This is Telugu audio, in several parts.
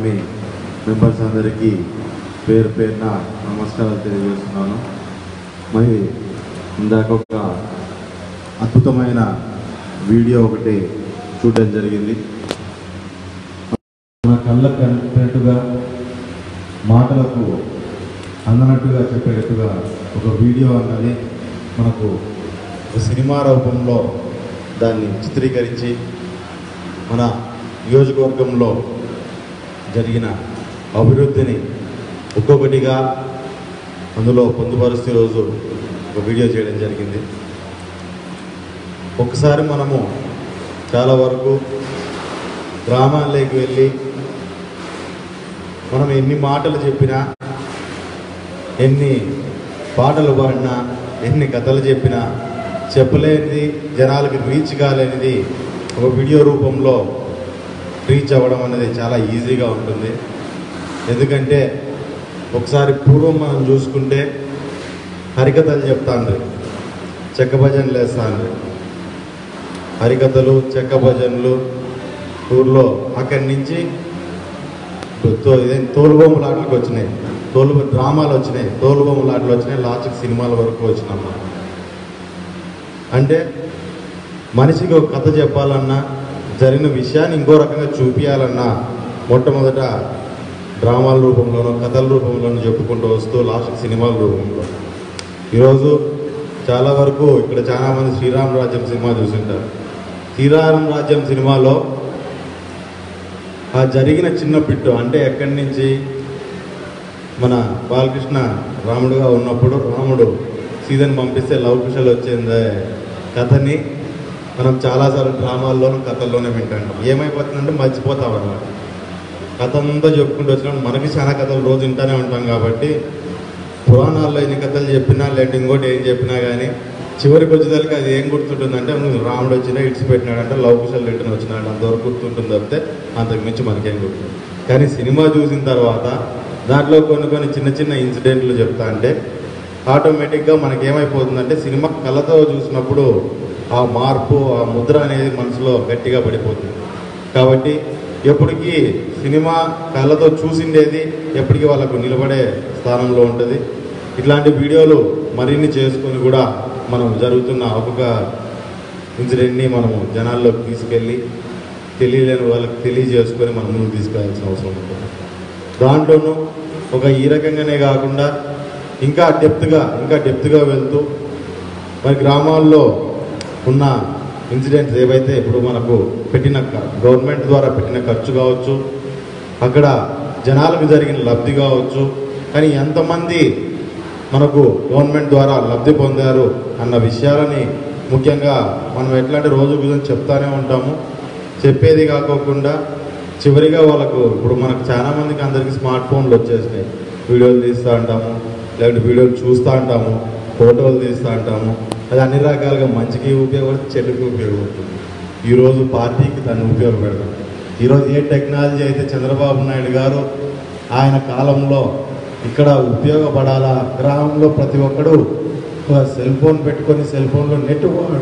అకాడమీ మెంబర్స్ అందరికీ పేరు పేరున నమస్కారాలు తెలియజేస్తున్నాను మరి ఇందాక ఒక అద్భుతమైన వీడియో ఒకటి చూడడం జరిగింది మన కళ్ళకు కనిపినట్టుగా మాటలకు అందనట్టుగా చెప్పేటట్టుగా ఒక వీడియో అన్నది మనకు ఒక సినిమా రూపంలో దాన్ని చిత్రీకరించి మన నియోజకవర్గంలో జరిగిన అభివృద్ధిని ఒక్కొక్కటిగా అందులో పొందుపరుస్తూ రోజు ఒక వీడియో చేయడం జరిగింది ఒకసారి మనము చాలా వరకు గ్రామాల్లోకి వెళ్ళి మనం ఎన్ని మాటలు చెప్పినా ఎన్ని పాటలు పాడినా ఎన్ని కథలు చెప్పినా చెప్పలేనిది జనాలకి రీచ్ కాలేనిది ఒక వీడియో రూపంలో రీచ్ అవ్వడం అనేది చాలా ఈజీగా ఉంటుంది ఎందుకంటే ఒకసారి పూర్వం మనం చూసుకుంటే హరికథలు చెప్తాండ్రి చెక్క భజనలు వేస్తాండ్రి హరికథలు చెక్క భజనలు ఊర్లో అక్కడి నుంచి తో- ఇదేం తోలుబొమ్మలాటలకు వచ్చినాయి తోలు డ్రామాలు వచ్చినాయి తోలుబొమ్మలాటలు వచ్చినాయి లాస్ట్కి సినిమాల వరకు వచ్చినాం మనం. అంటే మనిషికి ఒక కథ చెప్పాలన్నా జరిగిన విషయాన్ని ఇంకో రకంగా చూపించాలన్నా మొట్టమొదట డ్రామాల రూపంలోనో కథల రూపంలోనో చెప్పుకుంటూ వస్తూ లాస్ట్ సినిమాల రూపంలో ఈరోజు చాలా వరకు ఇక్కడ చాలా మంది శ్రీరామ రాజ్యం సినిమా చూసింటారు శ్రీరామ రాజ్యం సినిమాలో ఆ జరిగిన చిన్న పిట్టు అంటే ఎక్కడి నుంచి మన బాలకృష్ణ రాముడుగా ఉన్నప్పుడు రాముడు సీతని పంపిస్తే లవ్ కుశలు వచ్చిందే కథని మనం చాలాసార్లు డ్రామాల్లోనూ కథల్లోనే వింటాం ఏమైపోతుందంటే మర్చిపోతాం అన్నమాట కథ అంతా చెప్పుకుంటూ వచ్చినప్పుడు మనకి చాలా కథలు రోజు వింటానే ఉంటాం కాబట్టి పురాణాల్లో ఎన్ని కథలు చెప్పినా లేదంటే ఇంకోటి ఏం చెప్పినా కానీ చివరికి వచ్చేసరికి అది ఏం గుర్తుంటుందంటే నువ్వు రాముడు వచ్చినా ఇడిచి పెట్టినాడంటే లవ్ కుశల్ రిటర్న్ వచ్చినాడు అంతవరకు గుర్తుంటుంది తప్పితే అంతకు మించి మనకేం గుర్తుంది కానీ సినిమా చూసిన తర్వాత దాంట్లో కొన్ని కొన్ని చిన్న చిన్న ఇన్సిడెంట్లు చెప్తా అంటే ఆటోమేటిక్గా మనకేమైపోతుందంటే సినిమా కళ్ళతో చూసినప్పుడు ఆ మార్పు ఆ ముద్ర అనేది మనసులో గట్టిగా పడిపోతుంది కాబట్టి ఎప్పటికీ సినిమా కళ్ళతో చూసిండేది ఎప్పటికీ వాళ్ళకు నిలబడే స్థానంలో ఉంటుంది ఇట్లాంటి వీడియోలు మరిన్ని చేసుకొని కూడా మనం జరుగుతున్న ఒక్కొక్క ఇన్సిడెంట్ని మనము జనాల్లోకి తీసుకెళ్ళి తెలియలేని వాళ్ళకి తెలియజేసుకొని మనం ముందుకు తీసుకెళ్లాల్సిన అవసరం ఉంటుంది దాంట్లోనూ ఒక ఈ రకంగానే కాకుండా ఇంకా డెప్త్గా ఇంకా డెప్త్గా వెళ్తూ మరి గ్రామాల్లో ఉన్న ఇన్సిడెంట్స్ ఏవైతే ఇప్పుడు మనకు పెట్టిన క- గవర్నమెంట్ ద్వారా పెట్టిన ఖర్చు కావచ్చు అక్కడ జనాలకు జరిగిన లబ్ధి కావచ్చు కానీ ఎంతమంది మనకు గవర్నమెంట్ ద్వారా లబ్ధి పొందారు అన్న విషయాలని ముఖ్యంగా మనం ఎట్లాంటి రోజు గురించి చెప్తానే ఉంటాము చెప్పేది కాకోకుండా చివరిగా వాళ్ళకు ఇప్పుడు మనకు చాలా మందికి అందరికీ స్మార్ట్ ఫోన్లు వచ్చేసినాయి వీడియోలు తీస్తూ ఉంటాము లేదంటే వీడియోలు చూస్తూ ఉంటాము ఫోటోలు తీస్తూ ఉంటాము అది అన్ని రకాలుగా మంచికి ఉపయోగపడుతుంది చెడుకి ఉపయోగపడుతుంది ఈరోజు పార్టీకి దాన్ని ఉపయోగపెడతాం ఈరోజు ఏ టెక్నాలజీ అయితే చంద్రబాబు నాయుడు గారు ఆయన కాలంలో ఇక్కడ ఉపయోగపడాలా గ్రామంలో ప్రతి ఒక్కడు ఒక సెల్ ఫోన్ పెట్టుకొని సెల్ ఫోన్లో నెట్ వా-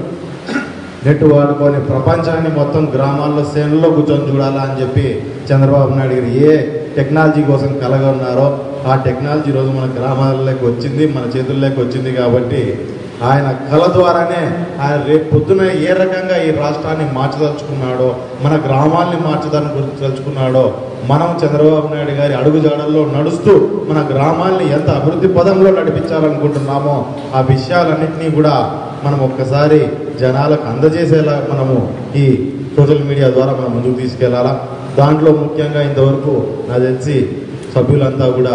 నెట్ వాడుకొని ప్రపంచాన్ని మొత్తం గ్రామాల్లో సేనల్లో కూర్చొని చూడాలా అని చెప్పి చంద్రబాబు నాయుడు గారు ఏ టెక్నాలజీ కోసం కలగన్నారో ఆ టెక్నాలజీ ఈరోజు మన గ్రామాల్లోకి వచ్చింది మన చేతుల్లోకి వచ్చింది కాబట్టి ఆయన కళ ద్వారానే ఆయన రేపు పొద్దున ఏ రకంగా ఈ రాష్ట్రాన్ని మార్చదలుచుకున్నాడో మన గ్రామాల్ని మార్చడానికి గురించి తలుచుకున్నాడో మనం చంద్రబాబు నాయుడు గారి అడుగుజాడల్లో నడుస్తూ మన గ్రామాల్ని ఎంత అభివృద్ధి పదంలో నడిపించాలనుకుంటున్నామో ఆ విషయాలన్నింటినీ కూడా మనం ఒక్కసారి జనాలకు అందజేసేలా మనము ఈ సోషల్ మీడియా ద్వారా మనం ముందుకు తీసుకెళ్లాలా దాంట్లో ముఖ్యంగా ఇంతవరకు నాకు తెలిసి సభ్యులంతా కూడా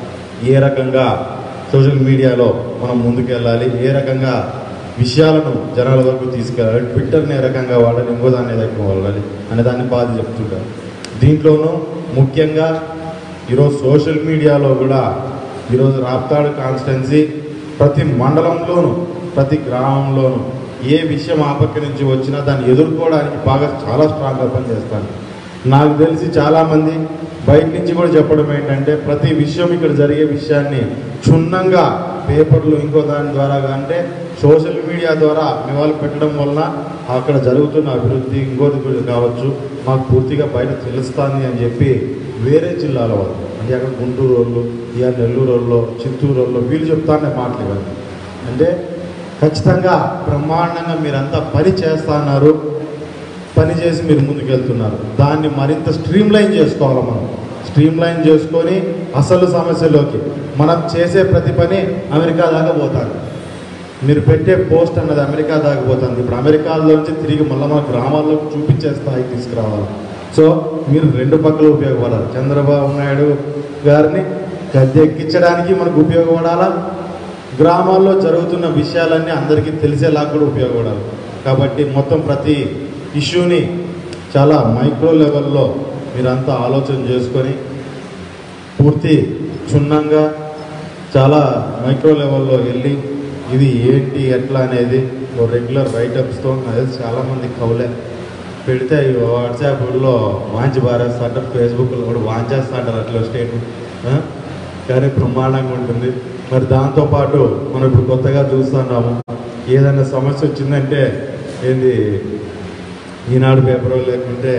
ఏ రకంగా సోషల్ మీడియాలో మనం ముందుకెళ్ళాలి ఏ రకంగా విషయాలను జనాల వరకు తీసుకెళ్ళాలి ట్విట్టర్ని ఏ రకంగా వాడాలి ఇంకో దాన్ని ఏ రకంగా వాడాలి అనే దాన్ని బాధ చెప్తుంటారు దీంట్లోనూ ముఖ్యంగా ఈరోజు సోషల్ మీడియాలో కూడా ఈరోజు రాప్తాడు కాన్స్టెన్సీ ప్రతి మండలంలోనూ ప్రతి గ్రామంలోనూ ఏ విషయం ఆ పక్క నుంచి వచ్చినా దాన్ని ఎదుర్కోవడానికి బాగా చాలా స్ట్రాంగ్గా పనిచేస్తాను నాకు తెలిసి చాలామంది బయట నుంచి కూడా చెప్పడం ఏంటంటే ప్రతి విషయం ఇక్కడ జరిగే విషయాన్ని క్షుణ్ణంగా పేపర్లు ఇంకో దాని ద్వారా అంటే సోషల్ మీడియా ద్వారా మీ వాళ్ళు పెట్టడం వలన అక్కడ జరుగుతున్న అభివృద్ధి ఇంకోటి కూడా కావచ్చు మాకు పూర్తిగా బయట తెలుస్తుంది అని చెప్పి వేరే జిల్లాల వాళ్ళు అంటే అక్కడ గుంటూరు వాళ్ళు ఇక నెల్లూరు వాళ్ళు చిత్తూరు వాళ్ళు వీళ్ళు చెప్తానే మాటలు ఇవన్నీ అంటే ఖచ్చితంగా బ్రహ్మాండంగా మీరంతా పని చేస్తున్నారు పని చేసి మీరు ముందుకెళ్తున్నారు దాన్ని మరింత స్ట్రీమ్ లైన్ చేసుకోవాలి మనం స్ట్రీమ్ లైన్ చేసుకొని అసలు సమస్యలోకి మనం చేసే ప్రతి పని అమెరికా దాకా పోతారు మీరు పెట్టే పోస్ట్ అన్నది అమెరికా దాకా పోతుంది ఇప్పుడు అమెరికాలో నుంచి తిరిగి మళ్ళీ మన గ్రామాల్లో చూపించే స్థాయికి తీసుకురావాలి సో మీరు రెండు పక్కలు ఉపయోగపడాలి చంద్రబాబు నాయుడు గారిని గద్దె ఎక్కించడానికి మనకు ఉపయోగపడాలా గ్రామాల్లో జరుగుతున్న విషయాలన్నీ అందరికీ తెలిసేలా కూడా ఉపయోగపడాలి కాబట్టి మొత్తం ప్రతి ఇష్యూని చాలా మైక్రో లెవెల్లో మీరంతా ఆలోచన చేసుకొని పూర్తి క్షుణ్ణంగా చాలా మైక్రో లెవెల్లో వెళ్ళి ఇది ఏంటి ఎట్లా అనేది ఓ రెగ్యులర్ రైటప్స్తో అదే చాలామంది కవులే పెడితే ఈ వాట్సాప్లో వాంచి బారేస్తుంటారు ఫేస్బుక్లో కూడా వాంచేస్తుంటారు అట్లా స్టేట్మెంట్ కానీ బ్రహ్మాండంగా ఉంటుంది మరి దాంతోపాటు మనం ఇప్పుడు కొత్తగా చూస్తున్నాము ఏదైనా సమస్య వచ్చిందంటే ఏంది ఈనాడు పేపర్ లేకుంటే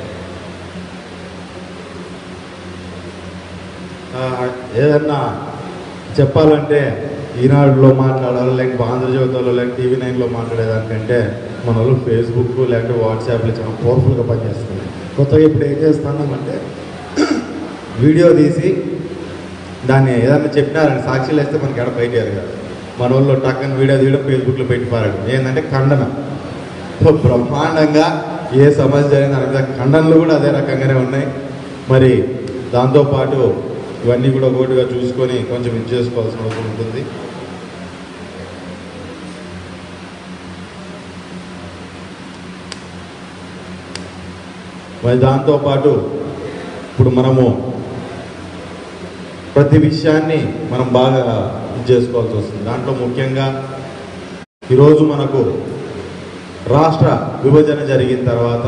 ఆ, ఏదన్నా చెప్పాలంటే ఈనాడులో మాట్లాడాలి లేకపోతే ఆంధ్రజ్యోతిలో లేక టీవీ నైన్లో మాట్లాడేదానికంటే మన వాళ్ళు ఫేస్బుక్ లేకపోతే వాట్సాప్లో చాలా పవర్ఫుల్గా పనిచేస్తుంది కొత్తగా ఇప్పుడు ఏం చేస్తున్నామంటే వీడియో తీసి దాన్ని ఏదన్నా చెప్పినారని సాక్షులు వేస్తే మనకి ఎక్కడ బయట కాదు మన వాళ్ళు టక్కని వీడియో తీయడం ఫేస్బుక్లో పెట్టిపారాడు ఏంటంటే ఖండన సో బ్రహ్మాండంగా ఏ సమస్య జరిగింది దాని మీద ఖండనలు కూడా అదే రకంగానే ఉన్నాయి మరి దాంతోపాటు ఇవన్నీ కూడా ఒకటిగా చూసుకొని కొంచెం ఇది చేసుకోవాల్సిన అవసరం ఉంటుంది మరి దాంతోపాటు ఇప్పుడు మనము ప్రతి విషయాన్ని మనం బాగా ఇది చేసుకోవాల్సి వస్తుంది దాంట్లో ముఖ్యంగా ఈరోజు మనకు రాష్ట్ర విభజన జరిగిన తర్వాత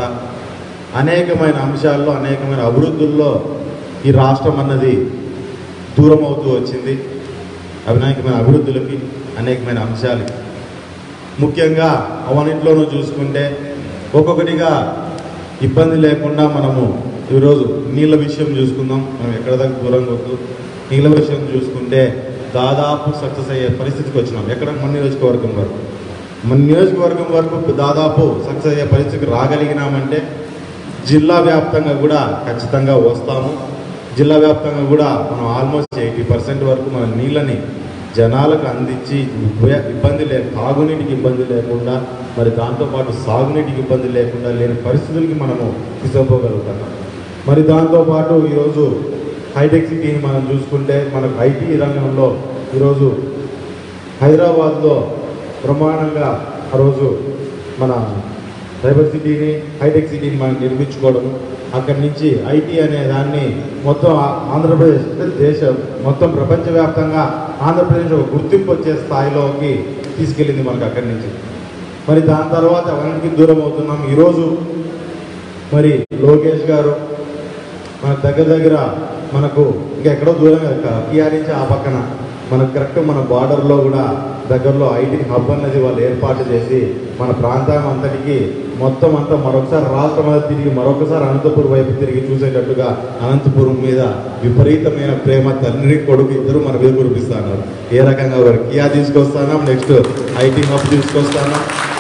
అనేకమైన అంశాల్లో అనేకమైన అభివృద్ధుల్లో ఈ రాష్ట్రం అన్నది దూరం అవుతూ వచ్చింది అనేకమైన అభివృద్ధులకి అనేకమైన అంశాలకి ముఖ్యంగా అవన్నింటిలోనూ చూసుకుంటే ఒక్కొక్కటిగా ఇబ్బంది లేకుండా మనము ఈరోజు నీళ్ళ విషయం చూసుకుందాం మనం ఎక్కడ దాకా దూరంగా వద్దు నీళ్ళ విషయం చూసుకుంటే దాదాపు సక్సెస్ అయ్యే పరిస్థితికి వచ్చినాం ఎక్కడ మన నియోజకవర్గం వరకు మన నియోజకవర్గం వరకు దాదాపు సక్సెస్ అయ్యే పరిస్థితికి రాగలిగినామంటే జిల్లా వ్యాప్తంగా కూడా ఖచ్చితంగా వస్తాము జిల్లా వ్యాప్తంగా కూడా మనం ఆల్మోస్ట్ ఎయిటీ పర్సెంట్ వరకు మన నీళ్ళని జనాలకు అందించి ఇబ్బ- ఇబ్బంది లే తాగునీటికి ఇబ్బంది లేకుండా మరి దాంతోపాటు సాగునీటికి ఇబ్బంది లేకుండా లేని పరిస్థితులకి మనము తీసుకుపోగలుగుతున్నాం మరి దాంతోపాటు ఈరోజు హైటెక్ సిటీని మనం చూసుకుంటే మనకు ఐటీ రంగంలో ఈరోజు హైదరాబాద్లో బ్రహ్మాండంగా ఆ రోజు మన సైబర్ సిటీని హైటెక్ సిటీని మనం నిర్మించుకోవడము అక్కడి నుంచి ఐటీ అనే దాన్ని మొత్తం ఆ- ఆంధ్రప్రదేశ్ అంటే దేశం మొత్తం ప్రపంచవ్యాప్తంగా ఆంధ్రప్రదేశ్ ఒక గుర్తింపు వచ్చే స్థాయిలోకి తీసుకెళ్ళింది మనకు అక్కడి నుంచి మరి దాని తర్వాత అవన్నిటికీ దూరం అవుతున్నాం ఈరోజు మరి లోకేష్ గారు మన దగ్గర దగ్గర మనకు ఇంకా ఎక్కడో దూరం టీఆర్ నుంచి ఆ పక్కన మనకు కరెక్ట్ మన బార్డర్లో కూడా దగ్గరలో ఐటీ హబ్ అన్నది వాళ్ళు ఏర్పాటు చేసి మన ప్రాంతం అంతటికి మొత్తం అంతా మరొకసారి రాష్ట్రం అంతా తిరిగి మరొకసారి అనంతపురం వైపు తిరిగి చూసేటట్టుగా అనంతపురం మీద విపరీతమైన ప్రేమ తండ్రి కొడుకు ఇద్దరు మన మీద కురిపిస్తున్నారు ఏ రకంగా వారు కియా తీసుకొస్తానా నెక్స్ట్ ఐటీ హబ్ తీసుకొస్తానా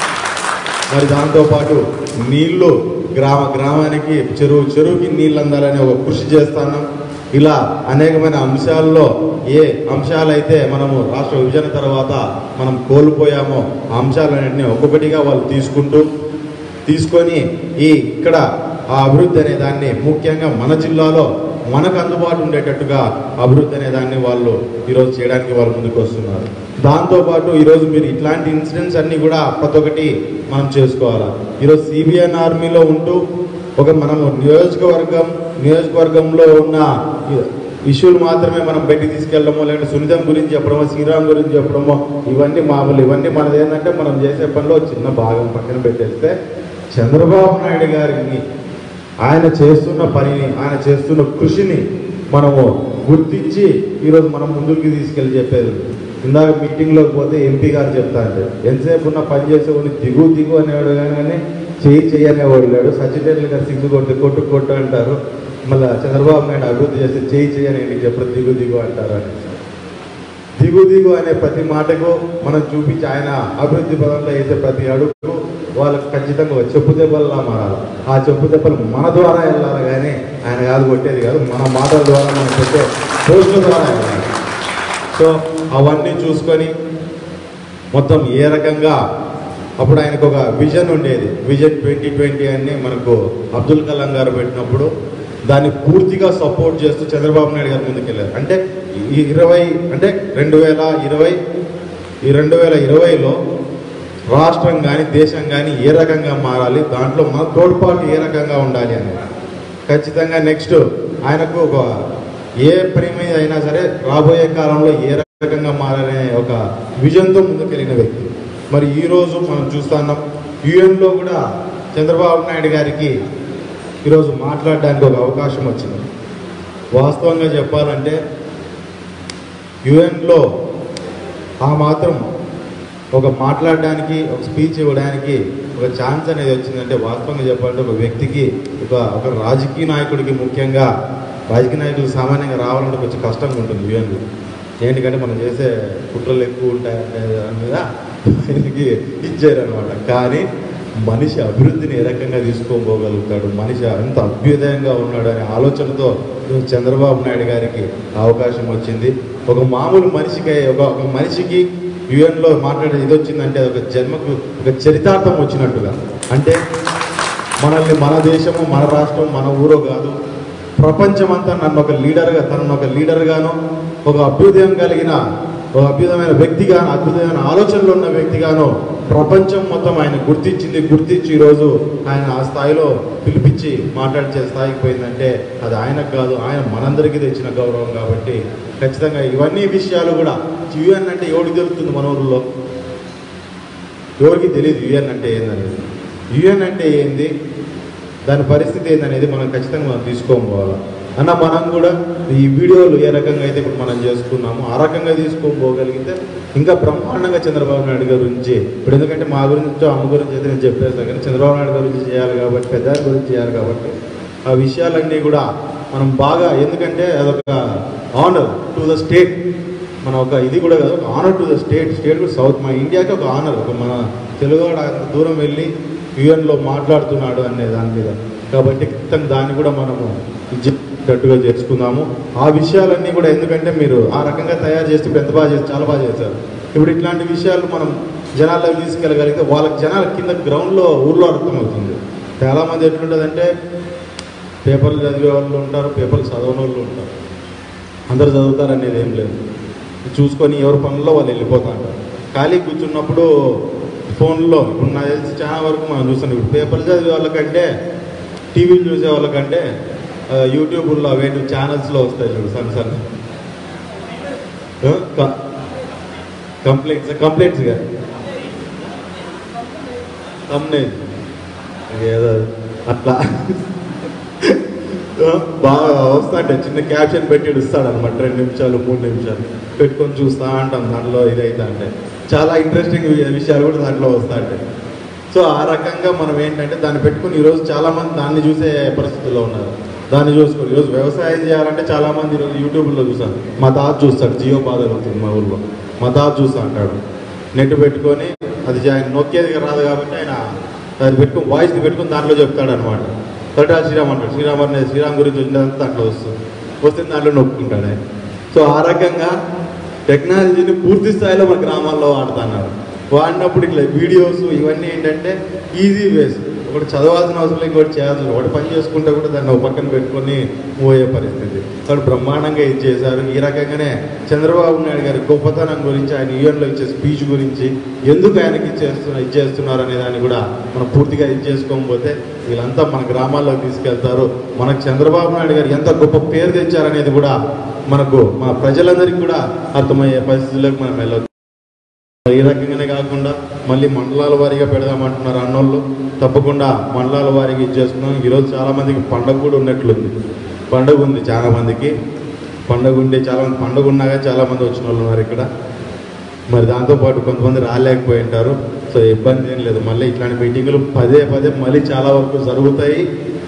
మరి దాంతోపాటు నీళ్లు గ్రామ గ్రామానికి చెరువు చెరువుకి నీళ్ళు అందాలనే ఒక కృషి చేస్తాను ఇలా అనేకమైన అంశాల్లో ఏ అంశాలైతే మనము రాష్ట్ర విభజన తర్వాత మనం కోల్పోయామో ఆ అంశాలన్నింటినీ ఒక్కొక్కటిగా వాళ్ళు తీసుకుంటూ తీసుకొని ఈ ఇక్కడ ఆ అభివృద్ధి అనే దాన్ని ముఖ్యంగా మన జిల్లాలో మనకు అందుబాటు ఉండేటట్టుగా అభివృద్ధి అనే దాన్ని వాళ్ళు ఈరోజు చేయడానికి వాళ్ళు ముందుకు వస్తున్నారు దాంతోపాటు ఈరోజు మీరు ఇట్లాంటి ఇన్సిడెంట్స్ అన్నీ కూడా ప్రతి ఒక్కటి మనం చేసుకోవాలా ఈరోజు సిబిఎన్ ఆర్మీలో ఉంటూ ఒక మనము నియోజకవర్గం నియోజకవర్గంలో ఉన్న ఇష్యూలు మాత్రమే మనం బయటికి తీసుకెళ్ళడమో లేదంటే సునీతం గురించి చెప్పడమో శ్రీరామ్ గురించి చెప్పడమో ఇవన్నీ మామూలు ఇవన్నీ మనది ఏంటంటే మనం చేసే పనిలో చిన్న భాగం పక్కన పెట్టేస్తే చంద్రబాబు నాయుడు గారిని ఆయన చేస్తున్న పనిని ఆయన చేస్తున్న కృషిని మనము గుర్తించి ఈరోజు మనం ముందుకు తీసుకెళ్ళి చెప్పేది ఇందాక మీటింగ్లోకి పోతే ఎంపీ గారు చెప్తా అంటే ఎంతసేపు ఉన్న పని చేసేవాడిని దిగు దిగు అనేవాడు కానీ చెయ్యి చెయ్యి అనేవాడు లేడు సచిన్ టెండూల్కర్ సిగ్గు కొట్టు కొట్టు కొట్టు అంటారు మళ్ళీ చంద్రబాబు నాయుడు అభివృద్ధి చేస్తే చేయి చేయి అని నీకు ఎప్పుడు దిగు దిగు అంటారు అని దిగు దిగు అనే ప్రతి మాటకు మనం చూపించి ఆయన అభివృద్ధి పదంలో వేసే ప్రతి అడుగు వాళ్ళకి ఖచ్చితంగా ఒక చెప్పు దెబ్బలా మారాలి ఆ చెప్పు దెబ్బలు మన ద్వారా వెళ్ళాలి కానీ ఆయన కాదు కొట్టేది కాదు మన మాటల ద్వారా మనం పెట్టే పోస్టుల ద్వారా వెళ్ళాలి సో అవన్నీ చూసుకొని మొత్తం ఏ రకంగా అప్పుడు ఆయనకు ఒక విజన్ ఉండేది విజన్ ట్వంటీ ట్వంటీ అని మనకు అబ్దుల్ కలాం గారు పెట్టినప్పుడు దాన్ని పూర్తిగా సపోర్ట్ చేస్తూ చంద్రబాబు నాయుడు గారు ముందుకెళ్ళారు అంటే ఈ ఇరవై అంటే రెండు వేల ఇరవై ఈ రెండు వేల ఇరవైలో రాష్ట్రం కానీ దేశం కానీ ఏ రకంగా మారాలి దాంట్లో మన తోడ్పాటు ఏ రకంగా ఉండాలి అని ఖచ్చితంగా నెక్స్ట్ ఆయనకు ఒక ఏ పని మీద అయినా సరే రాబోయే కాలంలో ఏ రకంగా మారాలనే ఒక విజన్తో ముందుకెళ్ళిన వ్యక్తి మరి ఈ రోజు మనం చూస్తున్నాం యుఎన్లో కూడా చంద్రబాబు నాయుడు గారికి ఈరోజు మాట్లాడడానికి ఒక అవకాశం వచ్చింది వాస్తవంగా చెప్పాలంటే యుఎన్లో ఆ మాత్రం ఒక మాట్లాడడానికి ఒక స్పీచ్ ఇవ్వడానికి ఒక ఛాన్స్ అనేది వచ్చిందంటే వాస్తవంగా చెప్పాలంటే ఒక వ్యక్తికి ఒక ఒక రాజకీయ నాయకుడికి ముఖ్యంగా రాజకీయ నాయకులు సామాన్యంగా రావాలంటే కొంచెం కష్టంగా ఉంటుంది యుఎన్లో ఏంటంటే మనం చేసే కుట్రలు ఎక్కువ ఉంటాయంటే దాని మీద ఆయనకి ఇచ్చారనమాట కానీ మనిషి అభివృద్ధిని ఏ రకంగా తీసుకోపోగలుగుతాడు మనిషి ఎంత అభ్యుదయంగా ఉన్నాడు అనే ఆలోచనతో ఈరోజు చంద్రబాబు నాయుడు గారికి అవకాశం వచ్చింది ఒక మామూలు మనిషికి ఒక ఒక మనిషికి యుఎన్లో మాట్లాడే ఇది వచ్చిందంటే అది ఒక జన్మకు ఒక చరితార్థం వచ్చినట్టుగా అంటే మనల్ని మన దేశము మన రాష్ట్రం మన ఊరో కాదు ప్రపంచమంతా నన్ను ఒక లీడర్గా తనను ఒక లీడర్గాను ఒక అభ్యుదయం కలిగిన ఒక అద్భుతమైన వ్యక్తిగాను అద్భుతమైన ఆలోచనలు ఉన్న వ్యక్తిగాను ప్రపంచం మొత్తం ఆయన గుర్తించింది గుర్తించి ఈరోజు ఆయన ఆ స్థాయిలో పిలిపించి మాట్లాడిచే స్థాయికి పోయిందంటే అది ఆయనకు కాదు ఆయన మనందరికీ తెచ్చిన గౌరవం కాబట్టి ఖచ్చితంగా ఇవన్నీ విషయాలు కూడా యుఎన్ అంటే ఎవరికి తెలుస్తుంది మన ఊరిలో ఎవరికి తెలియదు యుఎన్ అంటే ఏందనేది యుఎన్ అంటే ఏంది దాని పరిస్థితి ఏందనేది మనం ఖచ్చితంగా మనం తీసుకోకపోవాలి అన్న మనం కూడా ఈ వీడియోలు ఏ రకంగా అయితే ఇప్పుడు మనం చేసుకున్నామో ఆ రకంగా తీసుకొని పోగలిగితే ఇంకా బ్రహ్మాండంగా చంద్రబాబు నాయుడు గారి గురించి ఇప్పుడు ఎందుకంటే మా గురించి అమ్మ గురించి అయితే నేను చెప్పేస్తాను కానీ చంద్రబాబు నాయుడు గారి గురించి చేయాలి కాబట్టి పెద్ద గురించి చేయాలి కాబట్టి ఆ విషయాలన్నీ కూడా మనం బాగా ఎందుకంటే అదొక ఆనర్ టు ద స్టేట్ మన ఒక ఇది కూడా కాదు ఒక honour to the state state కూడా సౌత్ మన ఇండియాకి ఒక ఆనర్ ఒక మన తెలుగువాడు అంత దూరం వెళ్ళి యుఎన్లో మాట్లాడుతున్నాడు అనే దాని మీద కాబట్టి ఖచ్చితంగా దాన్ని కూడా మనము గట్టుగా చేసుకుందాము ఆ విషయాలన్నీ కూడా ఎందుకంటే మీరు ఆ రకంగా తయారు చేస్తే ఇప్పుడు ఎంత బాగా చేసి చాలా బాగా చేశారు ఇప్పుడు ఇట్లాంటి విషయాలు మనం జనాల్లోకి తీసుకెళ్ళగలిగితే వాళ్ళకి జనాల కింద గ్రౌండ్లో ఊర్లో అర్థమవుతుంది చాలామంది ఎట్లుంటుందంటే పేపర్లు చదివే వాళ్ళు ఉంటారు పేపర్లు చదవని వాళ్ళు ఉంటారు అందరు చదువుతారు అనేది ఏం లేదు చూసుకొని ఎవరి పనుల్లో వాళ్ళు వెళ్ళిపోతా ఉంటారు ఖాళీ కూర్చున్నప్పుడు ఫోన్లో ఇప్పుడు నాకు తెలిసి చాలా వరకు మనం చూస్తున్నాం ఇప్పుడు పేపర్లు చదివే వాళ్ళకంటే టీవీలు చూసే వాళ్ళకంటే ఆ, యూట్యూబ్లో వేటి ఛానల్స్లో వస్తాయి చూడు సన్న సన్న కంప్లైంట్స్ కంప్లైంట్స్గా తమ్నేల్ ఏదో అట్లా బాగా వస్తాంటే చిన్న క్యాప్షన్ పెట్టి ఇస్తాడు అనమాట రెండు నిమిషాలు మూడు నిమిషాలు పెట్టుకొని చూస్తా అంటాం దాంట్లో ఇదైతే అంటే చాలా ఇంట్రెస్టింగ్ విషయాలు కూడా దాంట్లో వస్తా ఉంటాయి సో ఆ రకంగా మనం ఏంటంటే దాన్ని పెట్టుకుని ఈరోజు చాలా మంది దాన్ని చూసే పరిస్థితుల్లో ఉన్నారు దాన్ని చూసుకొని ఈరోజు వ్యవసాయం చేయాలంటే చాలా మంది ఈరోజు యూట్యూబ్లో చూసాను మా తాత చూస్తాడు జియో బాధ అవుతుంది మా ఊళ్ళో మా తాత చూస్తా అంటాడు నెట్ పెట్టుకొని అది జా- ఆయన నొక్కేది రాదు కాబట్టి ఆయన అది పెట్టుకుని వాయిస్ పెట్టుకుని దాంట్లో చెప్తాడు అనమాట తటా శ్రీరామ్ అంటాడు శ్రీరామ్ అనేది శ్రీరామ్ గురించి వచ్చినంత దాంట్లో వస్తుంది వస్తే దాంట్లో నొక్కుంటాడు ఆయన సో ఆ రకంగా టెక్నాలజీని పూర్తి స్థాయిలో మన గ్రామాల్లో వాడుతున్నారు వాడినప్పుడు ఇట్లా వీడియోస్ ఇవన్నీ ఏంటంటే ఈజీ వేస్ ఒకటి చదవాల్సిన అవసరం లేదు ఇంకోటి చేయాల్సిన ఒకటి పని చేసుకుంటే కూడా దాన్ని ఒక పక్కన పెట్టుకొని పోయే పరిస్థితి కాబట్టి బ్రహ్మాండంగా ఇది చేశారు ఈ రకంగానే చంద్రబాబు నాయుడు గారి గొప్పతనం గురించి ఆయన యూఎన్లో ఇచ్చే స్పీచ్ గురించి ఎందుకు ఆయనకి ఇచ్చేస్తున్నా ఇచ్చేస్తున్నారు అనే దాన్ని కూడా మనం పూర్తిగా ఇది చేసుకోకపోతే వీళ్ళంతా మన గ్రామాల్లోకి తీసుకెళ్తారు మనకు చంద్రబాబు నాయుడు గారు ఎంత గొప్ప పేరు తెచ్చారనేది కూడా మనకు మన ప్రజలందరికీ కూడా అర్థమయ్యే పరిస్థితుల్లోకి మనం వెళ్ళొచ్చు ఈ రకంగానే కాకుండా మళ్ళీ మండలాల వారీగా పెడదామంటున్నారు అన్నోళ్ళు తప్పకుండా మండలాల వారీగా ఇచ్చేస్తున్నాం ఈరోజు చాలా మందికి పండగ కూడా ఉన్నట్లుంది పండగ ఉంది చాలా మందికి పండగ ఉండే చాలా మంది పండగ ఉన్నాగా చాలా మంది వచ్చిన వాళ్ళు ఉన్నారు ఇక్కడ మరి దాంతోపాటు కొంతమంది రాలేకపోయి ఉంటారు సో ఇబ్బంది ఏం లేదు మళ్ళీ ఇట్లాంటి మీటింగులు పదే పదే మళ్ళీ చాలా వరకు జరుగుతాయి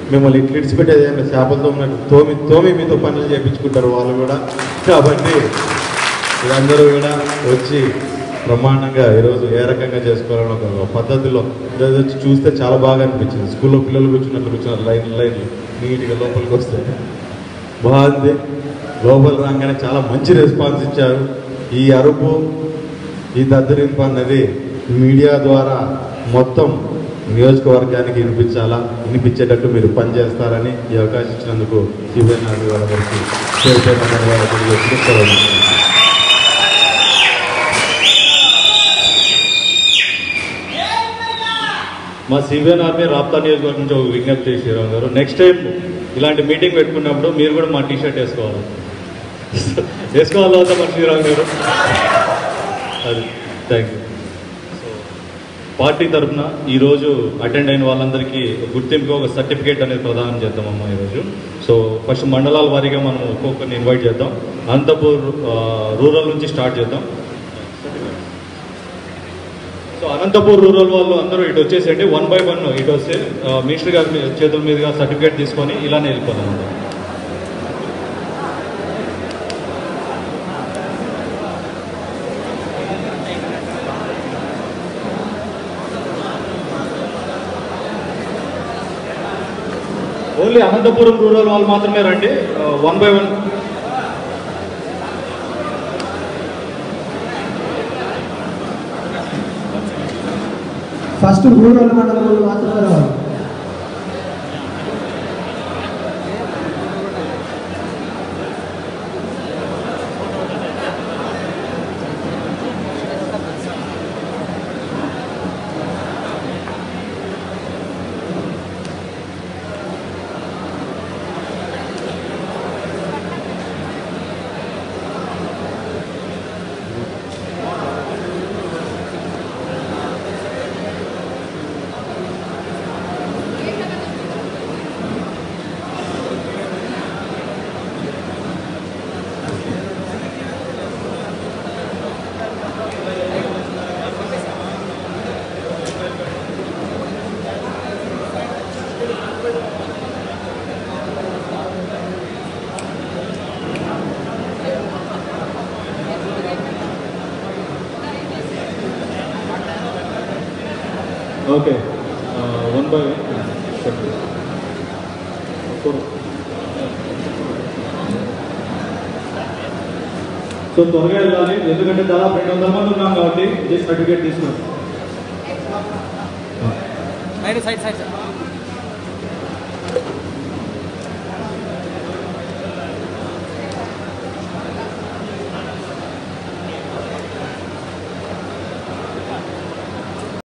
మిమ్మల్ని ఇట్లా ఇడిచిపెట్టేది ఏమి చేపలతో ఉన్నట్టు తోమి తోమి మీతో పనులు చేయించుకుంటారు వాళ్ళు కూడా కాబట్టి వీళ్ళందరూ కూడా వచ్చి బ్రహ్మాండంగా ఈరోజు ఏ రకంగా చేసుకోవాలని ఒక పద్ధతిలో ఈరోజు వచ్చి చూస్తే చాలా బాగా అనిపించింది స్కూల్లో పిల్లలు కూర్చున్నట్లు కూర్చున్నారు లైన్ లైన్ నీట్గా లోపలికి వస్తే బాగుంది లోపల రాగానే చాలా మంచి రెస్పాన్స్ ఇచ్చారు ఈ అరుపు ఈ దద్దరింపు అన్నది మీడియా ద్వారా మొత్తం నియోజకవర్గానికి వినిపించాలా వినిపించేటట్టు మీరు పనిచేస్తారని ఈ అవకాశం ఇచ్చినందుకు సిబిఐ నాయుడు గారి గారికి పేరు పేరున ధన్యవాదాలు తెలియజేస్తూ సెలవు తీసుకుంటున్నాను. మా సివిఎన్ ఆర్మీ రాప్తా నియోజకవర్గం నుంచి ఒక విజ్ఞప్తి శ్రీరామ్ గారు నెక్స్ట్ టైం ఇలాంటి మీటింగ్ పెట్టుకున్నప్పుడు మీరు కూడా మా టీ షర్ట్ వేసుకోవాలి వేసుకోవాలా వద్దా మన శ్రీరామ్ గారు అది థ్యాంక్ యూ పార్టీ తరఫున ఈరోజు అటెండ్ అయిన వాళ్ళందరికీ గుర్తింపుగా ఒక సర్టిఫికేట్ అనేది ప్రదానం చేద్దామమ్మా ఈరోజు సో ఫస్ట్ మండలాల వారీగా మనం ఒక్కొక్కరిని ఇన్వైట్ చేద్దాం అనంతపూర్ ఆ, రూరల్ నుంచి స్టార్ట్ చేద్దాం సో అనంతపూర్ రూరల్ వాళ్ళు అందరూ ఇటు వచ్చేసేయండి వన్ బై వన్ ఇటు వస్తే ఆ, మినిస్టర్ గారి మీ- చేతుల మీదుగా సర్టిఫికేట్ తీసుకొని ఇలానే వెళ్ళిపోదాం అందరం. ఓన్లీ అనంతపురం రూరల్ వాళ్ళు మాత్రమే రండి one by one first rural మండలంలో మాత్రమే రావాలి ఓకే వన్ బై సో త్వరగా వెళ్ళాలి ఎందుకంటే దాదాపు రెండు వందల మంది ఉన్నాం కాబట్టి జస్ట్ సర్టిఫికేట్ తీసుకున్నాం సైడ్ సైడ్ సైడ్